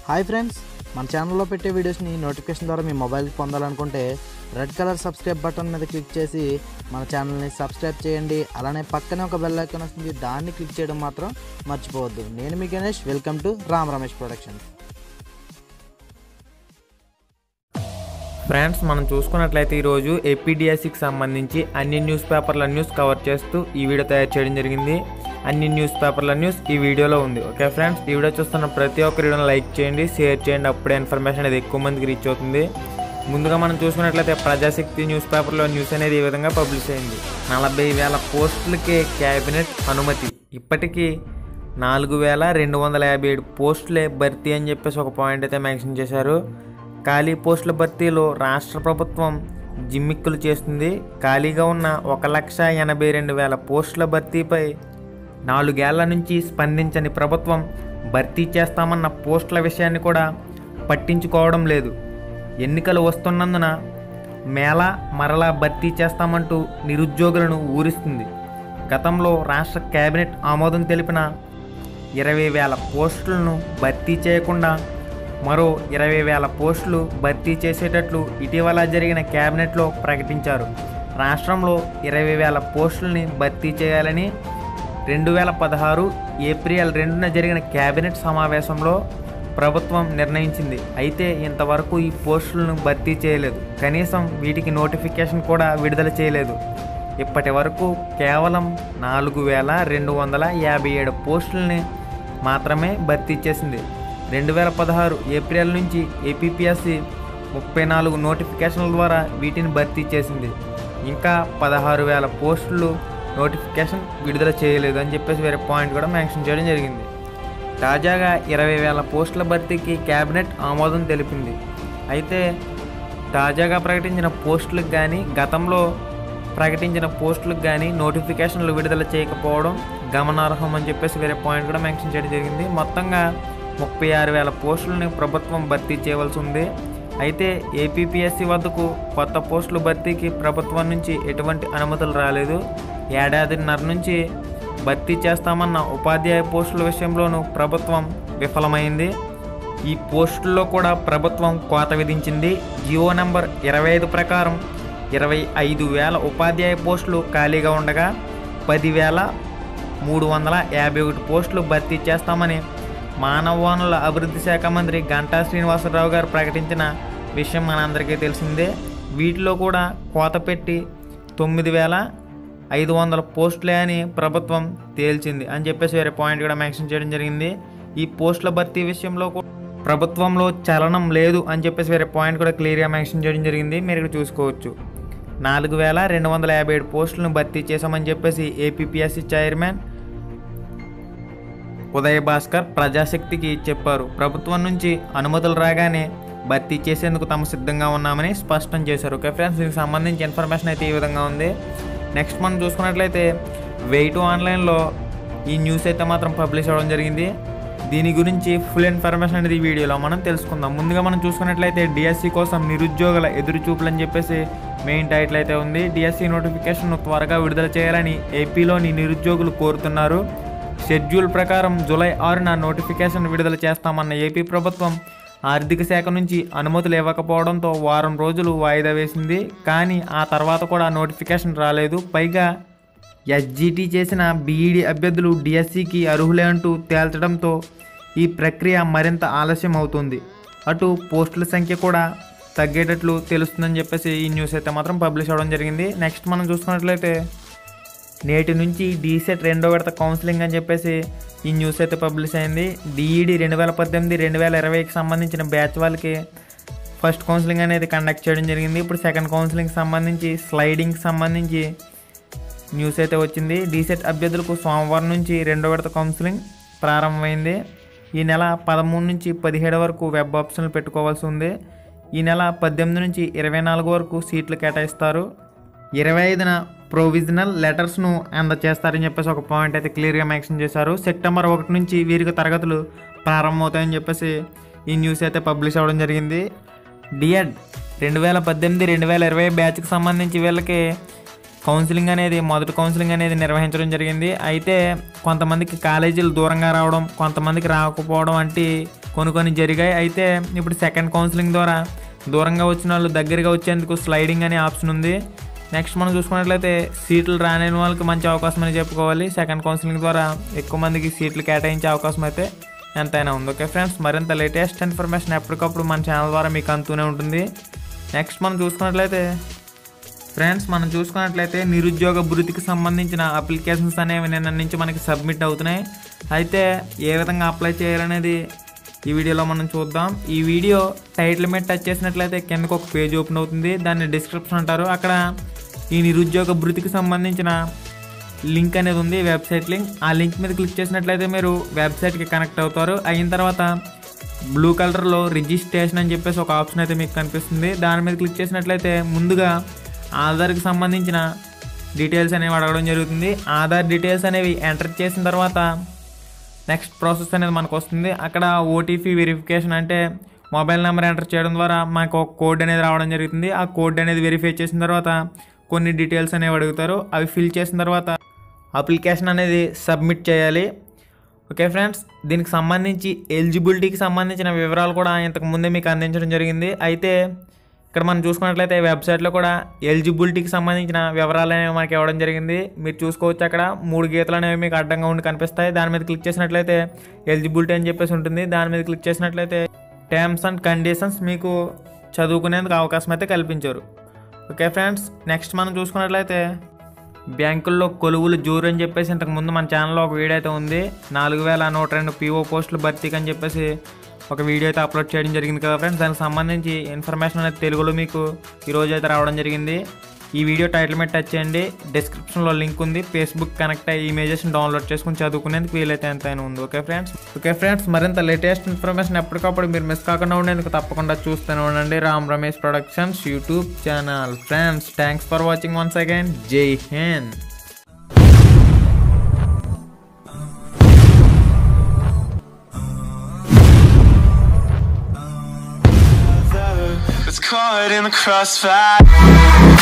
Hi friends మన ఛానల్లో పెట్టే వీడియోస్ని నోటిఫికేషన్ ద్వారా మీ మొబైల్కి పొందాలనుకుంటే రెడ్ కలర్ సబ్స్క్రైబ్ బటన్ మీద క్లిక్ చేసి మన ఛానల్ని సబ్స్క్రైబ్ చేయండి అలానే పక్కనే ఒక బెల్ ఐకాన్ వస్తుంది దాన్ని క్లిక్ చేయడం మాత్రం మర్చిపోవద్దు నేను మీ Ganesh welcome to Ram Ramesh productions friends మనం చూసుకున్నట్లయితే ఈరోజు ఏపీడిఎస్సికి సంబంధించి అన్ని న్యూస్ పేపర్ల న్యూస్ కవర్ చేస్తూ ఈ వీడియో తయారు చేయడం జరిగింది అన్ని న్యూస్ పేపర్ల న్యూస్ ఈ వీడియోలో ఉంది ఓకే ఫ్రెండ్స్ ఈ వీడియో చూస్తున్న ప్రతి ఒక్క వీడియోని లైక్ చేయండి షేర్ చేయండి అప్పుడే ఇన్ఫర్మేషన్ అనేది ఎక్కువ మందికి రీచ్ అవుతుంది ముందుగా మనం చూసుకున్నట్లయితే ప్రజాశక్తి న్యూస్ పేపర్లో న్యూస్ అనేది ఈ విధంగా పబ్లిష్ అయింది నలభై వేల పోస్టులకే క్యాబినెట్ అనుమతి ఇప్పటికీ నాలుగు వేల రెండు వందల యాభై ఏడు పోస్టులే భర్తీ అని చెప్పేసి ఒక పాయింట్ అయితే మెన్షన్ చేశారు ఖాళీ పోస్టుల భర్తీలో రాష్ట్ర ప్రభుత్వం జిమ్మిక్కులు చేస్తుంది ఖాళీగా ఉన్న ఒక లక్ష ఎనభై రెండు వేల పోస్టుల భర్తీపై నాలుగేళ్ల నుంచి స్పందించని ప్రభుత్వం భర్తీ చేస్తామన్న పోస్టుల విషయాన్ని కూడా పట్టించుకోవడం లేదు ఎన్నికలు వస్తున్నందున మేళ మరలా భర్తీ చేస్తామంటూ నిరుద్యోగులను ఊరిస్తుంది గతంలో రాష్ట్ర కేబినెట్ ఆమోదం తెలిపిన ఇరవై వేల పోస్టులను భర్తీ చేయకుండా మరో ఇరవై వేల పోస్టులు భర్తీ చేసేటట్లు ఇటీవల జరిగిన కేబినెట్లో ప్రకటించారు రాష్ట్రంలో ఇరవై వేల పోస్టులని భర్తీ చేయాలని రెండు వేల పదహారు ఏప్రిల్ రెండున జరిగిన కేబినెట్ సమావేశంలో ప్రభుత్వం నిర్ణయించింది అయితే ఇంతవరకు ఈ పోస్టులను భర్తీ చేయలేదు కనీసం వీటికి నోటిఫికేషన్ కూడా విడుదల చేయలేదు ఇప్పటి వరకు కేవలం నాలుగు వేల రెండు వందల యాభై ఏడు పోస్టులని మాత్రమే భర్తీ చేసింది రెండు వేల పదహారు ఏప్రిల్ నుంచి ఏపీపీఎస్సి ముప్పై నాలుగు నోటిఫికేషన్ల ద్వారా వీటిని భర్తీ చేసింది ఇంకా పదహారు వేల పోస్టులు నోటిఫికేషన్ విడుదల చేయలేదు అని చెప్పేసి వేరే పాయింట్ కూడా మెన్షన్ చేయడం జరిగింది తాజాగా ఇరవై వేల పోస్టుల భర్తీకి కేబినెట్ ఆమోదం తెలిపింది అయితే తాజాగా ప్రకటించిన పోస్టులకు కానీ గతంలో ప్రకటించిన పోస్టులకు కానీ నోటిఫికేషన్లు విడుదల చేయకపోవడం గమనార్హం అని చెప్పేసి వేరే పాయింట్ కూడా మెన్షన్ చేయడం జరిగింది మొత్తంగా ముప్పై ఆరు వేల పోస్టులని ప్రభుత్వం భర్తీ చేయవలసి ఉంది అయితే ఏపీపీఎస్సీ వద్దకు కొత్త పోస్టుల భర్తీకి ప్రభుత్వం నుంచి ఎటువంటి అనుమతులు రాలేదు ఏడాదిన్నర నుంచి భర్తీ చేస్తామన్న ఉపాధ్యాయ పోస్టుల విషయంలోనూ ప్రభుత్వం విఫలమైంది ఈ పోస్టుల్లో కూడా ప్రభుత్వం కోత విధించింది జియో నెంబర్ ఇరవై ఐదు ప్రకారం ఇరవై ఐదు వేల ఉపాధ్యాయ పోస్టులు ఖాళీగా ఉండగా పదివేల మూడు వందల యాభై ఒకటి పోస్టులు భర్తీ చేస్తామని మానవ వనరుల అభివృద్ధి శాఖ మంత్రి గంటా శ్రీనివాసరావు గారు ప్రకటించిన విషయం మనందరికీ తెలిసిందే వీటిలో కూడా కోత పెట్టి తొమ్మిది వేల ఐదు వందల పోస్టులే అని ప్రభుత్వం తేల్చింది అని చెప్పేసి వేరే పాయింట్ కూడా మెన్షన్ చేయడం జరిగింది ఈ పోస్టుల భర్తీ విషయంలో కూడా ప్రభుత్వంలో చలనం లేదు అని చెప్పేసి వేరే పాయింట్ కూడా క్లియర్గా మెన్షన్ చేయడం జరిగింది మీరు ఇక్కడ చూసుకోవచ్చు నాలుగు వేల రెండు వందల యాభై ఏడు పోస్టులను భర్తీ చేశామని చెప్పేసి ఏపీపీఎస్సీ చైర్మన్ ఉదయ్ భాస్కర్ ప్రజాశక్తికి చెప్పారు ప్రభుత్వం నుంచి అనుమతులు రాగానే భర్తీ చేసేందుకు తాము సిద్ధంగా ఉన్నామని స్పష్టం చేశారు ఓకే ఫ్రెండ్స్ దీనికి సంబంధించి ఇన్ఫర్మేషన్ అయితే ఈ విధంగా ఉంది నెక్స్ట్ మనం చూసుకున్నట్లయితే వెయిట్ ఆన్లైన్లో ఈ న్యూస్ అయితే మాత్రం పబ్లిష్ అవ్వడం జరిగింది దీని గురించి ఫుల్ ఇన్ఫర్మేషన్ అనేది ఈ వీడియోలో మనం తెలుసుకుందాం ముందుగా మనం చూసుకున్నట్లయితే డిఎస్సి కోసం నిరుద్యోగుల ఎదురు చూపులు అని చెప్పేసి మెయిన్ టైటిల్ అయితే ఉంది డిఎస్సి నోటిఫికేషన్ త్వరగా విడుదల చేయాలని ఏపీలోని నిరుద్యోగులు కోరుతున్నారు షెడ్యూల్ ప్రకారం జూలై ఆరున నోటిఫికేషన్ విడుదల చేస్తామన్న ఏపీ ప్రభుత్వం ఆర్థిక శాఖ నుంచి అనుమతులు ఇవ్వకపోవడంతో వారం రోజులు వాయిదా వేసింది కానీ ఆ తర్వాత కూడా నోటిఫికేషన్ రాలేదు పైగా ఎస్జిటి చేసిన బీఈడి అభ్యర్థులు డిఎస్సికి అర్హులే అంటూ తేల్చడంతో ఈ ప్రక్రియ మరింత ఆలస్యం అవుతుంది అటు పోస్టుల సంఖ్య కూడా తగ్గేటట్లు తెలుస్తుందని చెప్పేసి ఈ న్యూస్ అయితే మాత్రం పబ్లిష్ అవ్వడం జరిగింది నెక్స్ట్ మనం చూసుకున్నట్లయితే నేటి నుంచి డీసెట్ రెండో విడత కౌన్సిలింగ్ అని చెప్పేసి ఈ న్యూస్ అయితే పబ్లిష్ అయింది డిఈడి రెండు వేల పద్దెనిమిది రెండు వేల ఇరవైకి సంబంధించిన బ్యాచ్ వాళ్ళకి ఫస్ట్ కౌన్సిలింగ్ అనేది కండక్ట్ చేయడం జరిగింది ఇప్పుడు సెకండ్ కౌన్సిలింగ్ సంబంధించి స్లైడింగ్ సంబంధించి న్యూస్ అయితే వచ్చింది డీసెట్ అభ్యర్థులకు సోమవారం నుంచి రెండో విడత కౌన్సిలింగ్ ప్రారంభమైంది ఈ నెల పదమూడు నుంచి పదిహేడు వరకు వెబ్ ఆప్షన్లు పెట్టుకోవాల్సి ఉంది ఈ నెల పద్దెనిమిది నుంచి ఇరవై నాలుగు వరకు సీట్లు కేటాయిస్తారు ఇరవై ఐదున ప్రొవిజనల్ లెటర్స్ను అందజేస్తారని చెప్పేసి ఒక పాయింట్ అయితే క్లియర్గా మెన్షన్ చేశారు సెప్టెంబర్ ఒకటి నుంచి వీరికి తరగతులు ప్రారంభమవుతాయని చెప్పేసి ఈ న్యూస్ అయితే పబ్లిష్ అవ్వడం జరిగింది డిఎడ్ రెండు వేల పద్దెనిమిది రెండు వేల ఇరవై బ్యాచ్కి సంబంధించి వీళ్ళకి కౌన్సిలింగ్ అనేది మొదటి కౌన్సిలింగ్ అనేది నిర్వహించడం జరిగింది అయితే కొంతమందికి కాలేజీలు దూరంగా రావడం కొంతమందికి రాకపోవడం వంటి కొన్ని కొన్ని జరిగాయి అయితే ఇప్పుడు సెకండ్ కౌన్సిలింగ్ ద్వారా దూరంగా వచ్చిన వాళ్ళు దగ్గరగా వచ్చేందుకు స్లైడింగ్ అనే ఆప్షన్ ఉంది నెక్స్ట్ మనం చూసుకున్నట్లయితే సీట్లు రాలేని వాళ్ళకి మంచి అవకాశం అని చెప్పుకోవాలి సెకండ్ కౌన్సిలింగ్ ద్వారా ఎక్కువ మందికి సీట్లు కేటాయించే అవకాశం అయితే ఎంతైనా ఉంది ఓకే ఫ్రెండ్స్ మరింత లేటెస్ట్ ఇన్ఫర్మేషన్ ఎప్పటికప్పుడు మన ఛానల్ ద్వారా మీకు అందుతూనే ఉంటుంది నెక్స్ట్ మనం చూసుకున్నట్లయితే ఫ్రెండ్స్ మనం చూసుకున్నట్లయితే నిరుద్యోగ భృతికి సంబంధించిన అప్లికేషన్స్ అనేవి నిన్న నుంచి మనకి సబ్మిట్ అవుతున్నాయి అయితే ఏ విధంగా అప్లై చేయాలనేది ఈ వీడియోలో మనం చూద్దాం ఈ వీడియో టైటిల్ మీద టచ్ చేసినట్లయితే కిందకు ఒక పేజ్ ఓపెన్ అవుతుంది దాన్ని డిస్క్రిప్షన్ అంటారు అక్కడ ఈ నిరుద్యోగ భృతికి సంబంధించిన లింక్ అనేది ఉంది వెబ్సైట్ లింక్ ఆ లింక్ మీద క్లిక్ చేసినట్లయితే మీరు వెబ్సైట్కి కనెక్ట్ అవుతారు అయిన తర్వాత బ్లూ కలర్లో రిజిస్ట్రేషన్ అని చెప్పేసి ఒక ఆప్షన్ అయితే మీకు కనిపిస్తుంది దాని మీద క్లిక్ చేసినట్లయితే ముందుగా ఆధార్కి సంబంధించిన డీటెయిల్స్ అనేవి అడగడం జరుగుతుంది ఆధార్ డీటెయిల్స్ అనేవి ఎంటర్ చేసిన తర్వాత నెక్స్ట్ ప్రాసెస్ అనేది మనకు వస్తుంది అక్కడ ఓటీపీ వెరిఫికేషన్ అంటే మొబైల్ నెంబర్ ఎంటర్ చేయడం ద్వారా మనకు ఒక కోడ్ అనేది రావడం జరుగుతుంది ఆ కోడ్ అనేది వెరిఫై చేసిన తర్వాత కొన్ని డీటెయిల్స్ అనేవి అడుగుతారు అవి ఫిల్ చేసిన తర్వాత అప్లికేషన్ అనేది సబ్మిట్ చేయాలి ఓకే ఫ్రెండ్స్ దీనికి సంబంధించి ఎలిజిబిలిటీకి సంబంధించిన వివరాలు కూడా ఇంతకు ముందే మీకు అందించడం జరిగింది అయితే ఇక్కడ మనం చూసుకున్నట్లయితే వెబ్సైట్లో కూడా ఎలిజిబిలిటీకి సంబంధించిన వివరాలు అనేవి మనకి ఇవ్వడం జరిగింది మీరు చూసుకోవచ్చు అక్కడ మూడు గీతలు అనేవి మీకు అడ్డంగా ఉండి కనిపిస్తాయి దాని మీద క్లిక్ చేసినట్లయితే ఎలిజిబిలిటీ అని చెప్పేసి ఉంటుంది దాని మీద క్లిక్ చేసినట్లయితే టర్మ్స్ అండ్ కండిషన్స్ మీకు చదువుకునేందుకు అవకాశం అయితే కల్పించారు ఓకే ఫ్రెండ్స్ నెక్స్ట్ మనం చూసుకున్నట్లయితే బ్యాంకుల్లో కొలువులు జోరు అని చెప్పేసి ఇంతకు ముందు మన ఛానల్లో ఒక వీడియో అయితే ఉంది నాలుగు వేల నూట రెండు పీఓ పోస్టులు భర్తీకి అని చెప్పేసి ఒక వీడియో అయితే అప్లోడ్ చేయడం జరిగింది కదా ఫ్రెండ్స్ దానికి సంబంధించి ఇన్ఫర్మేషన్ అనేది తెలుగులో మీకు ఈరోజు అయితే రావడం జరిగింది ఈ వీడియో టైటిల్ మీద టచ్ చేయండి డిస్క్రిప్షన్లో లింక్ ఉంది ఫేస్బుక్ కనెక్ట్ అయ్యి ఇమేజెస్ని డౌన్లోడ్ చేసుకుని చదువుకునేందుకు వీలైతే ఎంతైనా ఉంది ఓకే ఫ్రెండ్స్ ఓకే ఫ్రెండ్స్ మరింత లేటెస్ట్ ఇన్ఫర్మేషన్ ఎప్పటికప్పుడు మీరు మిస్ కాకుండా ఉండేందుకు తప్పకుండా చూస్తూనే ఉండండి Ram Ramesh productions YouTube channel friends thanks for watching once again జై Hind It's caught in the crossfire.